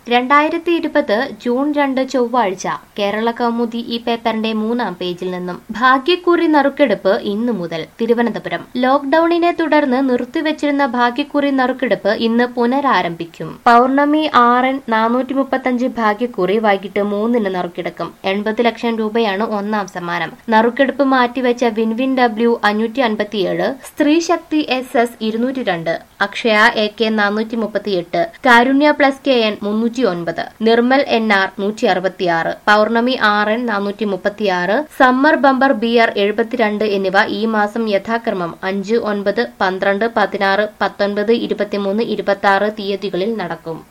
രണ്ടായിരത്തി ഇരുപത് ജൂൺ രണ്ട് ചൊവ്വാഴ്ച കേരള കൗമുദി ഈ പേപ്പറിന്റെ മൂന്നാം പേജിൽ നിന്നും ഭാഗ്യക്കുറി നറുക്കെടുപ്പ് ഇന്നു മുതൽ തിരുവനന്തപുരം ലോക്ഡൌണിനെ തുടർന്ന് നിർത്തിവെച്ചിരുന്ന ഭാഗ്യക്കുറി നറുക്കെടുപ്പ് ഇന്ന് പുനരാരംഭിക്കും പൗർണമി ആറിൻ നാനൂറ്റി മുപ്പത്തഞ്ച് ഭാഗ്യക്കുറി വൈകിട്ട് മൂന്നിന് നറുക്കെടുക്കും എൺപത് ലക്ഷം രൂപയാണ് ഒന്നാം സമ്മാനം നറുക്കെടുപ്പ് മാറ്റിവെച്ച വിൻവിൻ ഡബ്ല്യു അഞ്ഞൂറ്റി അൻപത്തിയേഴ് സ്ത്രീ ശക്തി എസ് എസ് ഇരുന്നൂറ്റി രണ്ട് അക്ഷയ എ കെ നാനൂറ്റി മുപ്പത്തിയെട്ട് കാരുണ്യ പ്ലസ് കെ എൻ മുന്നൂറ്റി ഒൻപത് നിർമ്മൽ എൻ ആർ നൂറ്റി അറുപത്തിയാറ് പൗർണമി ആർ എൻ നാനൂറ്റി മുപ്പത്തിയാറ് സമ്മർ ബമ്പർ ബി ആർ എഴുപത്തിരണ്ട് എന്നിവ ഈ മാസം യഥാക്രമം അഞ്ച് ഒൻപത് പന്ത്രണ്ട് പതിനാറ് പത്തൊൻപത് ഇരുപത്തിമൂന്ന് ഇരുപത്തി ആറ് തീയതികളിൽ നടക്കും